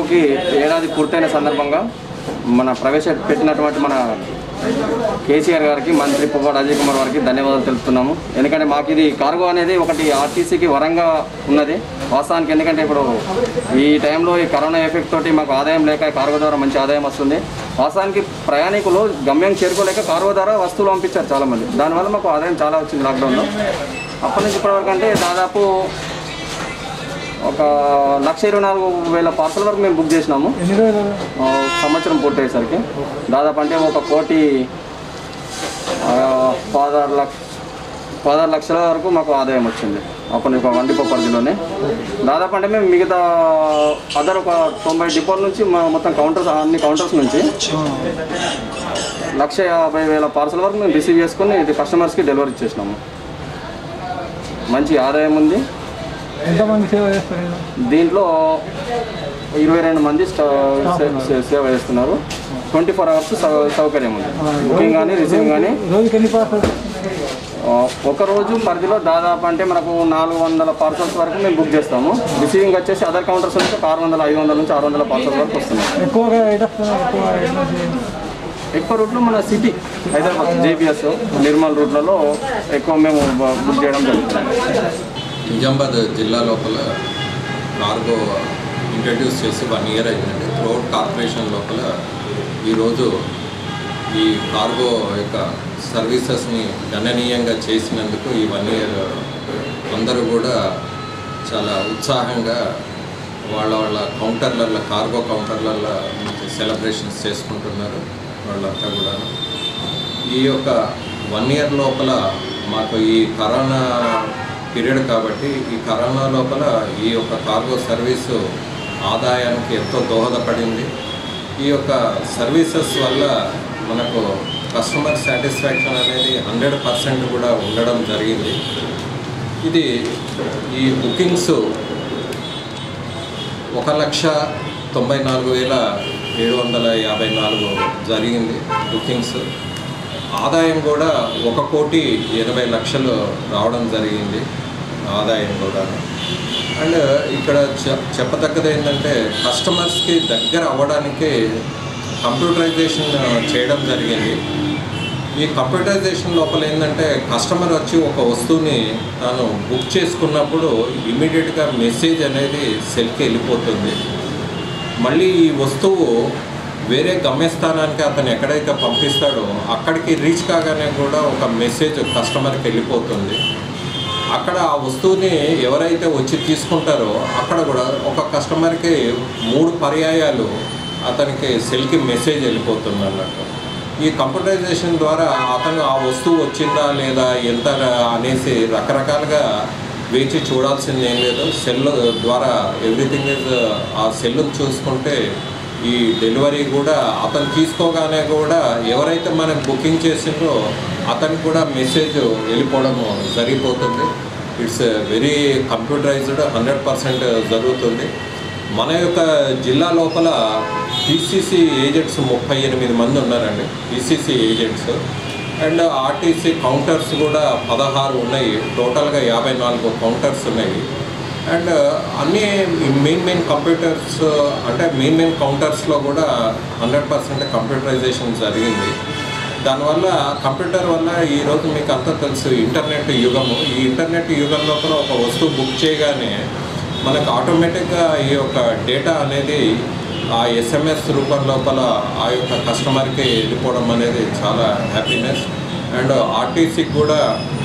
కార్గోకి ఏడాది పూర్తయిన సందర్భంగా మన ప్రవేశపెట్టినటువంటి మన కేసీఆర్ గారికి మంత్రి పువ్వాడు అజయ్ కుమార్ గారికి ధన్యవాదాలు తెలుపుతున్నాము ఎందుకంటే మాకు ఇది కార్గో అనేది ఒకటి ఆర్టీసీకి వరంగా ఉన్నది వాస్తవానికి ఎందుకంటే ఇప్పుడు ఈ టైంలో ఈ కరోనా ఎఫెక్ట్ తోటి మాకు ఆదాయం లేక కార్గో ద్వారా మంచి ఆదాయం వస్తుంది వాస్తవానికి ప్రయాణికులు గమ్యం చేరుకోలేక కార్గో ద్వారా వస్తువులు పంపించారు చాలామంది దానివల్ల మాకు ఆదాయం చాలా వచ్చింది లాక్డౌన్లో అప్పటి నుంచి ఇప్పటివరకు అంటే దాదాపు ఒక లక్ష ఇరవై నాలుగు వేల పార్సల్ వరకు మేము బుక్ చేసినాము ఎన్ని రోజులు ఆ, సంవత్సరం పూర్తయ్యేసరికి దాదాపు అంటే ఒక కోటి ఆ, పదహారు లక్ష పదహారు లక్షల వరకు మాకు ఆదాయం వచ్చింది అప్పుడు ఒక వండిపో పరిధిలోనే దాదాపు అంటే మేము మిగతా అదర్ ఒక తొంభై డిపోల నుంచి మా మొత్తం కౌంటర్స్ అన్ని కౌంటర్స్ నుంచి లక్ష యాభై వేల పార్సల్ వరకు మేము రిసీవ్ చేసుకుని ఇది కస్టమర్స్కి డెలివరీ చేసినాము మంచి ఆదాయం ఉంది ఎంతమంది సేవ చేస్తారు ఇలా? దీంట్లో ఇరవై రెండు మంది స్టా- సే- సే- సేవ చేస్తున్నారు ట్వంటీ ఫోర్ అవర్స్ సౌ- సౌకర్యం ఉంది బుకింగ్ కానీ రిసీవింగ్ కానీ రోజుకి ఎన్ని పార్సల్ ఆ, ఒక రోజు పరిధిలో దాదాపు అంటే మనకు నాలుగు వందల పార్సల్స్ వరకు మేము బుక్ చేస్తాము రిసీవింగ్ వచ్చేసి అదర్ కౌంటర్స్ నుంచి ఒక ఆరు వందల ఐదు వందల నుంచి ఆరు వందల పార్సల్స్ వరకు వస్తున్నాయి ఎక్కువగా ఎటు వస్తున్నారు ఎక్కువ ఎటు నుంచి? ఎక్కువ రూట్లో మన సిటీ హైదరాబాద్ జేబీఎస్ నిర్మల్ రూట్లలో ఎక్కువ మేము బ- బుక్ చేయడం జరుగుతుంది నిజామాబాద్ జిల్లా లోపల కార్గో ఇంట్రడ్యూస్ చేసి వన్ ఇయర్ అయిందండి త్రూఅవుట్ కార్పొరేషన్ లోపల ఈరోజు ఈ కార్గో యొక్క సర్వీసెస్ని గణనీయంగా చేసినందుకు ఈ వన్ ఇయర్ అందరూ కూడా చాలా ఉత్సాహంగా వాళ్ళ వాళ్ళ కౌంటర్లలో కార్గో కౌంటర్లలో సెలబ్రేషన్స్ చేసుకుంటున్నారు వాళ్ళంతా కూడా ఈ యొక్క వన్ ఇయర్ లోపల మాకు ఈ కరోనా పీరియడ్ కాబట్టి ఈ కరోనా లోపల ఈ యొక్క కార్గో సర్వీసు ఆదాయానికి ఎంతో దోహదపడింది ఈ యొక్క సర్వీసెస్ వల్ల మనకు కస్టమర్ సాటిస్ఫాక్షన్ అనేది హండ్రెడ్ పర్సెంట్ కూడా ఉండడం జరిగింది ఇది ఈ బుకింగ్స్ ఒక లక్ష తొంభై నాలుగు వేల ఏడు వందల యాభై నాలుగు జరిగింది బుకింగ్స్ ఆదాయం కూడా ఒక కోటి ఎనభై లక్షలు రావడం జరిగింది ఆదాయం కూడా అండ్ ఇక్కడ చె- చెప్పదగ్గది ఏంటంటే కస్టమర్స్కి దగ్గర అవ్వడానికి కంప్యూటరైజేషన్ చేయడం జరిగింది ఈ కంప్యూటరైజేషన్ లోపల ఏంటంటే కస్టమర్ వచ్చి ఒక వస్తువుని తాను బుక్ చేసుకున్నప్పుడు ఇమీడియట్గా మెసేజ్ అనేది సెల్కి వెళ్ళిపోతుంది మళ్ళీ ఈ వస్తువు వేరే గమ్యస్థానానికి అతను ఎక్కడైతే పంపిస్తాడో అక్కడికి రీచ్ కాగానే కూడా ఒక మెసేజ్ కస్టమర్కి వెళ్ళిపోతుంది అక్కడ ఆ వస్తువుని ఎవరైతే వచ్చి తీసుకుంటారో అక్కడ కూడా ఒక కస్టమర్కి మూడు పర్యాయాలు అతనికి సెల్కి మెసేజ్ వెళ్ళిపోతుంది అన్నట్టు ఈ కంప్యూటరైజేషన్ ద్వారా అతను ఆ వస్తువు వచ్చిందా లేదా ఎంత అనేసి రకరకాలుగా వేచి చూడాల్సింది ఏం లేదు సెల్ ద్వారా ఎవ్రీథింగ్ ఇస్ ఆ సెల్ చూసుకుంటే ఈ డెలివరీ కూడా అతను తీసుకోగానే కూడా ఎవరైతే మనం బుకింగ్ చేసిందో అతనికి కూడా మెసేజ్ వెళ్ళిపోవడం జరిగిపోతుంది it's very computerised hundred percent జరుగుతుంది మన యొక్క జిల్లా లోపల పీసీసీ ఏజెంట్స్ ముప్పై ఎనిమిది మంది ఉన్నారండి PCC agents and RTC counters కూడా పదహారు ఉన్నాయి టోటల్గా యాభై నాలుగు కౌంటర్స్ ఉన్నాయి అండ్ అన్ని మెయిన్ మెయిన్ కంప్యూటర్స్ అంటే మెయిన్ మెయిన్ కౌంటర్స్లో కూడా హండ్రెడ్ పర్సెంట్ కంప్యూటరైజేషన్ జరిగింది దానివల్ల కంప్యూటర్ వల్ల ఈరోజు మీకు అంతా తెలుసు ఇంటర్నెట్ యుగము ఈ ఇంటర్నెట్ యుగం లోపల ఒక వస్తువు బుక్ చేయగానే మనకు ఆటోమేటిక్గా ఈ యొక్క డేటా అనేది ఆ ఎస్ఎంఎస్ రూపం లోపల ఆ యొక్క కస్టమర్కి వెళ్ళిపోవడం అనేది చాలా హ్యాపీనెస్ అండ్ ఆర్టీసీకి కూడా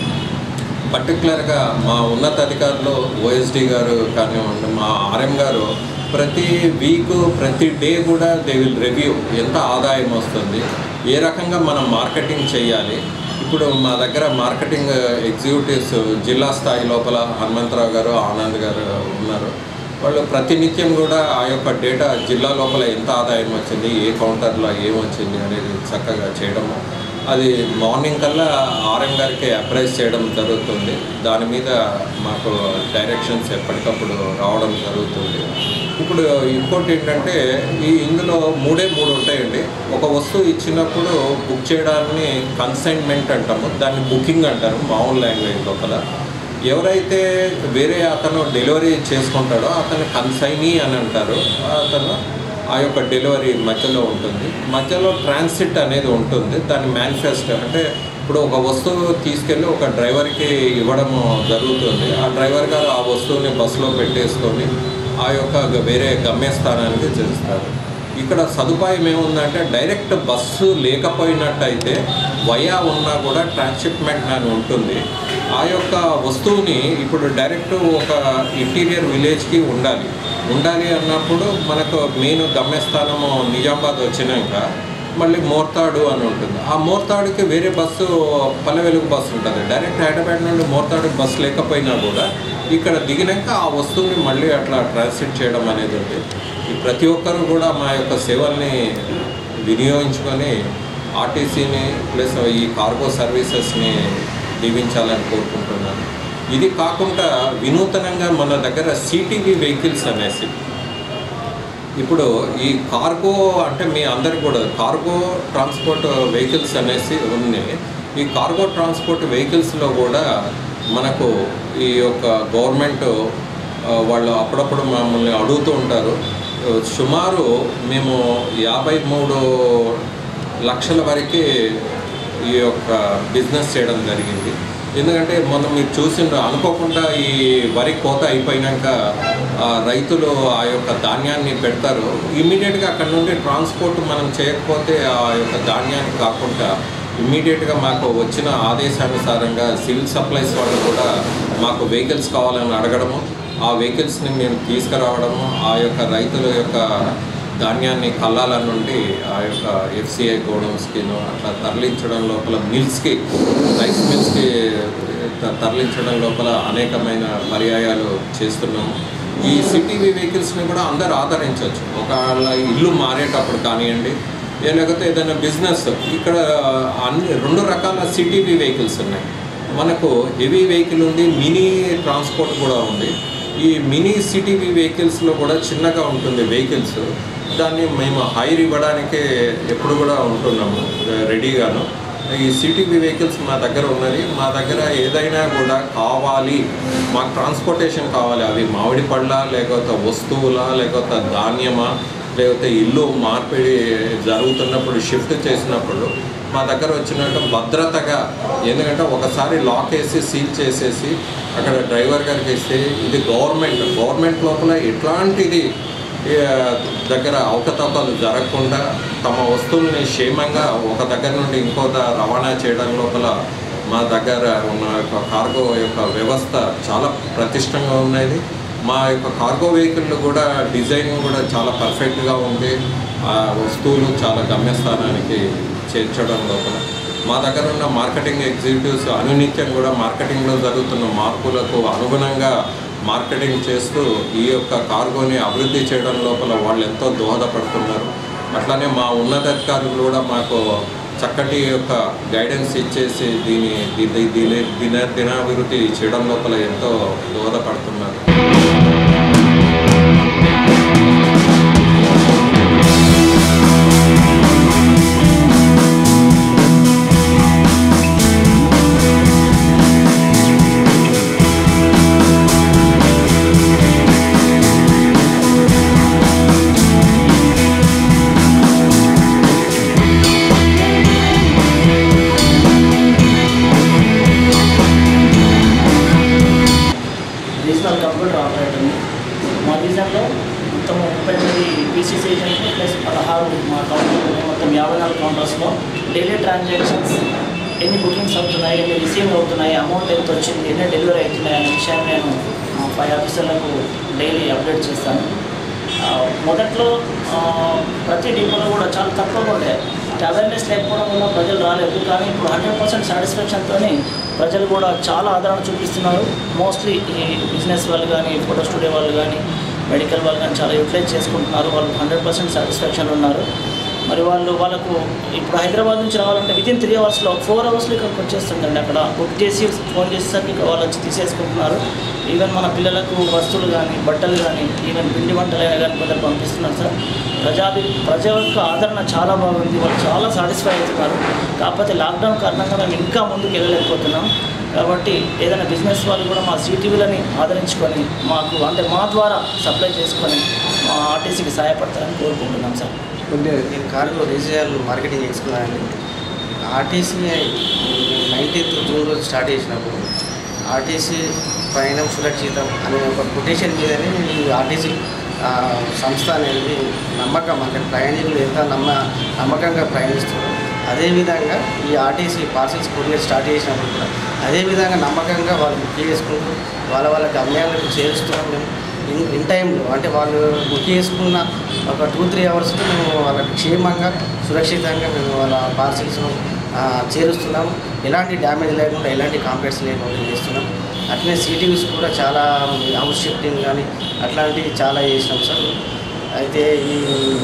పర్టికులర్గా మా ఉన్నత అధికారులు ఓఎస్డి గారు కానివ్వండి మా ఆర్ఎం గారు ప్రతి వీక్ ప్రతి డే కూడా దే విల్ రివ్యూ ఎంత ఆదాయం వస్తుంది ఏ రకంగా మనం మార్కెటింగ్ చేయాలి ఇప్పుడు మా దగ్గర మార్కెటింగ్ ఎగ్జిక్యూటివ్స్ జిల్లా స్థాయి లోపల హనుమంతరావు గారు ఆనంద్ గారు ఉన్నారు వాళ్ళు ప్రతినిత్యం కూడా ఆ యొక్క డేటా జిల్లా లోపల ఎంత ఆదాయం వచ్చింది ఏ కౌంటర్లో ఏం వచ్చింది అనేది చక్కగా చేయడము అది మార్నింగ్ కల్లా ఆర్ఎం గారికి అప్రైజ్ చేయడం జరుగుతుంది దాని మీద మాకు డైరెక్షన్స్ ఎప్పటికప్పుడు రావడం జరుగుతుంది ఇప్పుడు ఇంకోటి ఏంటంటే ఈ ఇందులో మూడే మూడు ఉంటాయండి ఒక వస్తువు ఇచ్చినప్పుడు బుక్ చేయడాన్ని కన్సైన్మెంట్ అంటాము దాన్ని బుకింగ్ అంటారు మామూలు లాంగ్వేజ్ లోపల ఎవరైతే వేరే అతను డెలివరీ చేసుకుంటాడో అతను కన్సైనీ అని అంటారు అతను ఆ యొక్క డెలివరీ మధ్యలో ఉంటుంది మధ్యలో ట్రాన్సిట్ అనేది ఉంటుంది దాని మేనిఫెస్టో అంటే ఇప్పుడు ఒక వస్తువు తీసుకెళ్ళి ఒక డ్రైవర్కి ఇవ్వడం జరుగుతుంది ఆ డ్రైవర్ గారు ఆ వస్తువుని బస్సులో పెట్టేసుకొని ఆ యొక్క వేరే గమ్యస్థానానికి చేస్తారు ఇక్కడ సదుపాయం ఏముందంటే డైరెక్ట్ బస్సు లేకపోయినట్టయితే వయా ఉన్నా కూడా ట్రాన్స్షిప్మెంట్ అని ఉంటుంది ఆ యొక్క వస్తువుని ఇప్పుడు డైరెక్ట్ ఒక ఇంటీరియర్ విలేజ్కి ఉండాలి ఉండాలి అన్నప్పుడు మనకు మెయిన్ గమ్యస్థానము నిజామాబాద్ వచ్చినాక మళ్ళీ మోర్తాడు అని ఉంటుంది ఆ మోర్తాడుకి వేరే బస్సు పల్లె వెలుగు బస్సు ఉంటుంది డైరెక్ట్ హైదరాబాద్ నుండి మోర్తాడు బస్సు లేకపోయినా కూడా ఇక్కడ దిగినాక ఆ వస్తువుని మళ్ళీ అట్లా ట్రాన్స్లేట్ చేయడం అనేది ఉంది ఈ ప్రతి ఒక్కరు కూడా మా యొక్క సేవల్ని వినియోగించుకొని ఆర్టీసీని ప్లస్ ఈ కార్గో సర్వీసెస్ని దీవించాలని కోరుకుంటున్నాను ఇది కాకుండా వినూతనంగా మన దగ్గర సిటీవీ వెహికల్స్ అనేసి ఇప్పుడు ఈ కార్గో అంటే మీ అందరికి కూడా కార్గో ట్రాన్స్పోర్ట్ వెహికల్స్ అనేసి ఉన్నాయి ఈ కార్గో ట్రాన్స్పోర్ట్ వెహికల్స్లో కూడా మనకు ఈ యొక్క గవర్నమెంట్ ఆ, వాళ్ళు అప్పుడప్పుడు మమ్మల్ని అడుగుతూ ఉంటారు ఆ, సుమారు మేము యాభై మూడు లక్షల వరకు ఈ యొక్క బిజినెస్ చేయడం జరిగింది ఎందుకంటే మొన్న మీరు చూసిండ్రు అనుకోకుండా ఈ వరి కోత అయిపోయినాక ఆ, రైతులు ఆ యొక్క ధాన్యాన్ని పెడతారు ఇమ్మీడియట్గా అక్కడ నుండి ట్రాన్స్పోర్ట్ మనం చేయకపోతే ఆ యొక్క ధాన్యాన్ని కాకుండా ఇమ్మీడియట్గా మాకు వచ్చిన ఆదేశానుసారంగా సివిల్ సప్లైస్ వాళ్ళు కూడా మాకు వెహికల్స్ కావాలని అడగడము ఆ వెహికల్స్ని మేము తీసుకురావడము ఆ యొక్క రైతుల యొక్క ధాన్యాన్ని కల్లాల నుండి ఆ యొక్క ఎఫ్సిఐ గోడౌన్స్కి అట్లా తరలించడం లోపల మిల్స్కి రైస్ మిల్స్కి త- తరలించడం లోపల అనేకమైన పర్యాయాలు చేస్తున్నాము ఈ సిటీవీ వెహికల్స్ని కూడా అందరు ఆదరించవచ్చు ఒకవేళ ఇల్లు మారేటప్పుడు కానివ్వండి ఏ లేకపోతే ఏదైనా బిజినెస్ ఇక్కడ అన్ని రెండు రకాల సిటీవీ వెహికల్స్ ఉన్నాయి మనకు హెవీ వెహికల్ ఉంది మినీ ట్రాన్స్పోర్ట్ కూడా ఉంది ఈ మినీ సిటీవీ వెహికల్స్లో కూడా చిన్నగా ఉంటుంది వెహికల్స్ దాన్ని మేము హైర్ ఇవ్వడానికే ఎప్పుడు కూడా ఉంటున్నాము రెడీగాను ఈ సిటీవీ వెహికల్స్ మా దగ్గర ఉన్నది మా దగ్గర ఏదైనా కూడా కావాలి మాకు ట్రాన్స్పోర్టేషన్ కావాలి అవి మామిడి పళ్ళ లేకపోతే వస్తువులా లేకపోతే ధాన్యమా లేకపోతే ఇల్లు మార్పిడి జరుగుతున్నప్పుడు షిఫ్ట్ చేసినప్పుడు మా దగ్గర వచ్చినట్టు భద్రతగా ఎందుకంటే ఒకసారి లాక్ వేసి సీల్ చేసేసి అక్కడ డ్రైవర్ గారికి ఇస్తే ఇది గవర్నమెంట్ గవర్నమెంట్ లోపల ఎట్లాంటిది ఏ, దగ్గర అవకతవకలు జరగకుండా తమ వస్తువుల్ని క్షేమంగా ఒక దగ్గర నుండి ఇంకో ద- రవాణా చేయడం లోపల మా దగ్గర ఉన్న యొక్క కార్గో యొక్క వ్యవస్థ చాలా ప్రతిష్టంగా ఉన్నది మా యొక్క కార్గో వెహికల్ కూడా డిజైన్ కూడా చాలా పర్ఫెక్ట్గా ఉంది ఆ వస్తువులు చాలా గమ్యస్థానానికి చేర్చడం లోపల మా దగ్గర ఉన్న మార్కెటింగ్ ఎగ్జిక్యూటివ్స్ అనునిత్యం కూడా మార్కెటింగ్లో జరుగుతున్న మార్పులకు అనుగుణంగా మార్కెటింగ్ చేస్తూ ఈ యొక్క కార్గోని అభివృద్ధి చేయడం లోపల వాళ్ళు ఎంతో దోహదపడుతున్నారు అట్లానే మా ఉన్నతాధికారులు కూడా మాకు చక్కటి యొక్క గైడెన్స్ ఇచ్చేసి దీని దీని దీని దిన దినాభివృద్ధి చేయడం లోపల ఎంతో దోహదపడుతున్నారు రీజనల్ కంప్యూటర్ ఆపరేటర్ మా రీజన్లో మొత్తం ముప్పై ఎనిమిది పీసీసీ ఏజెంట్లు ప్లస్ పదహారు మా కౌంటర్లు ఉన్నాయి. మొత్తం యాభై నాలుగు కౌంటర్స్లో డైలీ ట్రాన్సాక్షన్స్ ఎన్ని బుకింగ్స్ అవుతున్నాయి ఎన్ని రిసీవ్ అవుతున్నాయి అమౌంట్ ఎంత వచ్చింది ఎన్ని డెలివరీ అవుతున్నాయి అనే విషయాన్ని నేను మా పై ఆఫీసర్లకు డైలీ అప్డేట్ చేస్తాను ఆ, మొదట్లో ఆ, ప్రతి డిపోలో కూడా చాలా తక్కువగా ఉండే అవేర్నెస్ లేకపోవడం వల్ల ప్రజలు రాలేదు కానీ ఇప్పుడు హండ్రెడ్ పర్సెంట్ సాటిస్ఫాక్షన్తో ప్రజలు కూడా చాలా ఆదరణ చూపిస్తున్నారు మోస్ట్లీ ఈ బిజినెస్ వాళ్ళు కానీ ఫోటో స్టూడియో వాళ్ళు కానీ మెడికల్ వాళ్ళు కానీ చాలా యూటిలైజ్ చేసుకుంటున్నారు వాళ్ళు హండ్రెడ్ పర్సెంట్ సాటిస్ఫాక్షన్ ఉన్నారు మరి వాళ్ళు వాళ్ళకు ఇప్పుడు హైదరాబాద్ నుంచి రావాలంటే వితిన్ త్రీ అవర్స్లో ఫోర్ అవర్స్లో ఇక్కడికి వచ్చేస్తుందండి అక్కడ బుక్ చేసి ఫోన్ చేసేసరికి ఇక్కడ వాళ్ళు వచ్చి తీసేసుకుంటున్నారు ఈవెన్ మన పిల్లలకు వస్తువులు కానీ బట్టలు కానీ ఈవెన్ పిండి వంటలైనా కానీ కొందరు పంపిస్తున్నారు సార్ ప్రజాది ప్రజల యొక్క ఆదరణ చాలా బాగుంది వాళ్ళు చాలా సాటిస్ఫై అవుతున్నారు కాకపోతే లాక్డౌన్ కారణంగా మేము ఇంకా ముందుకు వెళ్ళలేకపోతున్నాం కాబట్టి ఏదైనా బిజినెస్ వాళ్ళు కూడా మా సిటీవీలని ఆదరించుకొని మాకు అంటే మా ద్వారా సప్లై చేసుకొని మా ఆర్టీసీకి సహాయపడతారని కోరుకుంటున్నాం సార్ నేను కార్గో రీజియల్ మార్కెటింగ్ చేసుకున్నానండి ఆర్టీసీ నైన్టీన్త్ జూన్ రోజు స్టార్ట్ చేసినప్పుడు ఆర్టీసీ ప్రయాణం సురక్షితం అనే ఒక కొటేషన్ మీదనే ఈ ఆర్టీసీ ఆ, సంస్థ అనేది నమ్మకం అంటే ప్రయాణికులు ఎంత నమ్మ నమ్మకంగా ప్రయాణిస్తున్నారు అదేవిధంగా ఈ ఆర్టీసీ పార్సల్స్ కొరియర్ స్టార్ట్ చేసినప్పుడు కూడా అదేవిధంగా నమ్మకంగా వాళ్ళు బుక్ చేసుకుంటూ వాళ్ళ వాళ్ళ గమ్యాలకు చేరుస్తున్నాం మేము ఇన్ ఇన్ టైంలో అంటే వాళ్ళు బుక్ చేసుకున్న ఒక టూ త్రీ అవర్స్లో మేము వాళ్ళకి క్షేమంగా సురక్షితంగా మేము వాళ్ళ పార్సిల్స్ చేరుస్తున్నాము ఎలాంటి డ్యామేజ్ లేకుండా ఎలాంటి కాంప్లైంట్స్ లేకుండా చేస్తున్నాం అట్లనే సిటీవీస్ కూడా చాలా హౌస్ షిఫ్టింగ్ కానీ అట్లాంటివి చాలా చేసినాం సార్ అయితే ఈ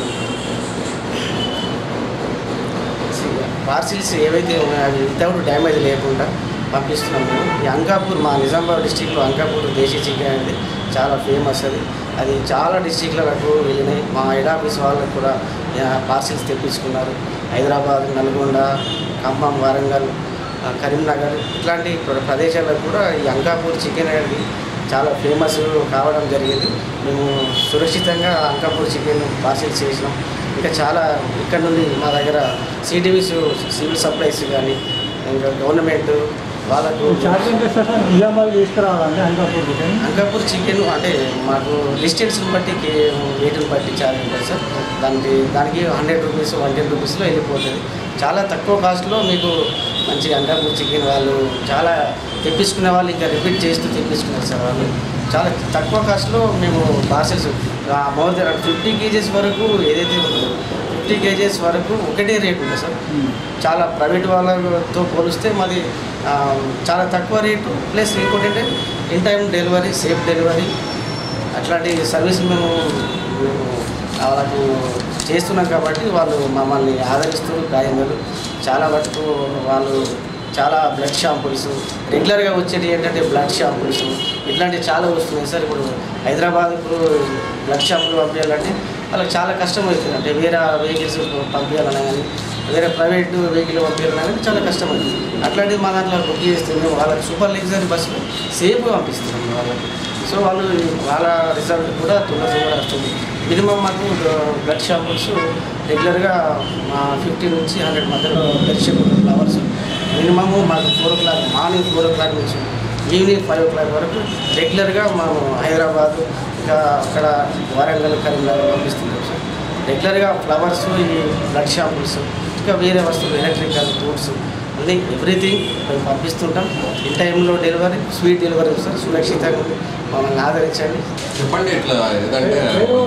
పార్సిల్స్ ఏవైతే ఉన్నాయో అవి వితౌట్ డ్యామేజ్ లేకుండా పంపిస్తున్నాం మేము ఈ అంకాపూర్ మా నిజామాబాద్ డిస్టిక్లో అంకాపూర్ దేశీ చికెన్ అనేది చాలా ఫేమస్ అది అది చాలా డిస్టిక్లకు వెళ్ళినాయి మా హెడ్ ఆఫీస్ వాళ్ళకు కూడా పార్సిల్స్ తెప్పించుకున్నారు హైదరాబాద్ నల్గొండ ఖమ్మం వరంగల్ ఆ, కరీంనగర్ ఇట్లాంటి ప్ర- ప్రదేశాలకు కూడా ఈ అంకాపూర్ చికెన్ అనేది చాలా ఫేమస్ కావడం జరిగింది మేము సురక్షితంగా అంకాపూర్ చికెన్ పార్సిల్స్ చేసినాం ఇంకా చాలా ఇక్కడ నుండి మా దగ్గర సిటీవీస్ సివిల్ సప్లైస్ కానీ ఇంకా గవర్నమెంట్ వాళ్ళకు ఛార్జ్ ఎంత ఇస్తారు సార్ నిజామాబాద్ తీసుకురావాలండి అంకాపూర్ చికెన్ అంకాపూర్ చికెన్ అంటే మాకు డిస్టెన్స్ని బట్టి కే- వెయిట్ని బట్టి ఛార్జ్ ఉంటుంది సార్ దానికి దానికి హండ్రెడ్ రూపీస్ వన్ టెన్ రూపీస్లో వెళ్ళిపోతుంది చాలా తక్కువ కాస్ట్లో మీకు మంచి అంకాపూర్ చికెన్ వాళ్ళు చాలా తెప్పించుకునే వాళ్ళు ఇంకా రిపీట్ చేస్తూ తెప్పించుకున్నారు సార్ వాళ్ళు చాలా తక్కువ కాస్ట్లో మేము parcels more than fifty kgs వరకు ఏదైతే ఉంటుందో ఫిఫ్టీ కేజీస్ వరకు ఒకటే రేట్ ఉంది సార్ చాలా ప్రైవేట్ వాళ్ళతో పోలిస్తే మాది ఆ, చాలా తక్కువ రేటు ప్లస్ ఇంకోటి ఏంటంటే in time delivery safe delivery అట్లాంటి సర్వీస్ మేము మేము వాళ్ళకు చేస్తున్నాం కాబట్టి వాళ్ళు మమ్మల్ని ఆదరిస్తూ గాయందరు చాలా మటుకు వాళ్ళు చాలా బ్లడ్ షాంపుల్స్ రెగ్యులర్గా వచ్చేటి ఏంటంటే బ్లడ్ షాంపుల్స్ ఇట్లాంటివి చాలా వస్తున్నాయి సార్ ఇప్పుడు హైదరాబాద్కు బ్లడ్ షాంపుల్ పంపించాలంటే వాళ్ళకి చాలా కష్టం అవుతుంది అంటే వేరే వెహికల్స్ పంపించాలన్నా కానీ వేరే ప్రైవేట్ వెహికల్ పంపించాలన్నా కానీ చాలా కష్టం అవుతుంది అట్లాంటిది మా దాంట్లో బుక్ చేస్తే మేము వాళ్ళకి సూపర్ లగ్జరీ బస్సులు సేఫ్గా పంపిస్తున్నాం వాళ్ళకి సో వాళ్ళు వాళ్ళ రిజల్ట్ కూడా తొందర తొందర వస్తుంది మినిమం మాకు బ్లడ్ షాంపుల్స్ రెగ్యులర్గా మా ఫిఫ్టీ నుంచి హండ్రెడ్ మధ్యలో పెరిషబుల్ ఫ్లవర్స్ మినిమమ్ మాకు four o'clock morning four o'clock నుంచి ఈవినింగ్ ఫైవ్ ఓ క్లాక్ వరకు రెగ్యులర్గా మేము హైదరాబాద్ ఇంకా అక్కడ వరంగల్ కరీంనగర్ పంపిస్తున్నాం సార్ రెగ్యులర్గా ఫ్లవర్స్ ఈ బ్లడ్ షాంపుల్స్ ఇంకా వేరే వస్తువులు ఎలక్ట్రికల్ గూడ్స్ అన్నీ ఎవ్రీథింగ్ మేము పంపిస్తుంటాం ఈ టైంలో డెలివరీ స్వీట్ డెలివరీ సార్ సురక్షితంగా మమ్మల్ని ఆదరించండి చెప్పండి ఇట్లా ఏదంటే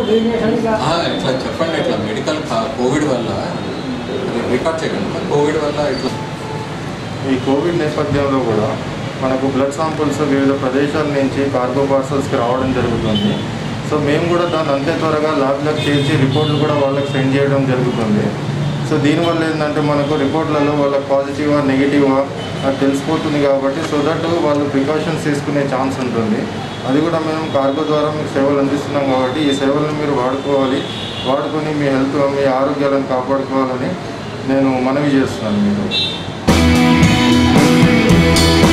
ఆ, ఇట్లా చెప్పండి ఇట్లా మెడికల్ కోవిడ్ వల్ల రికార్డ్ చేయకండి కోవిడ్ వల్ల ఇట్లా ఈ కోవిడ్ నేపథ్యంలో కూడా మనకు బ్లడ్ శాంపుల్స్ వివిధ ప్రదేశాల నుంచి కార్గో పార్సల్స్కి రావడం జరుగుతుంది సో మేము కూడా దాన్ని అంతే త్వరగా ల్యాబ్లకు చేర్చి రిపోర్ట్లు కూడా వాళ్ళకి సెండ్ చేయడం జరుగుతుంది సో దీనివల్ల ఏంటంటే మనకు రిపోర్ట్లలో వాళ్ళకి పాజిటివా నెగిటివా అది తెలిసిపోతుంది కాబట్టి సో దట్ వాళ్ళు ప్రికాషన్స్ తీసుకునే ఛాన్స్ ఉంటుంది అది కూడా మేము కార్గో ద్వారా మీకు సేవలు అందిస్తున్నాం కాబట్టి ఈ సేవలను మీరు వాడుకోవాలి వాడుకొని మీ హెల్త్ మీ ఆరోగ్యాలను కాపాడుకోవాలని నేను మనవి చేస్తున్నాను మీకు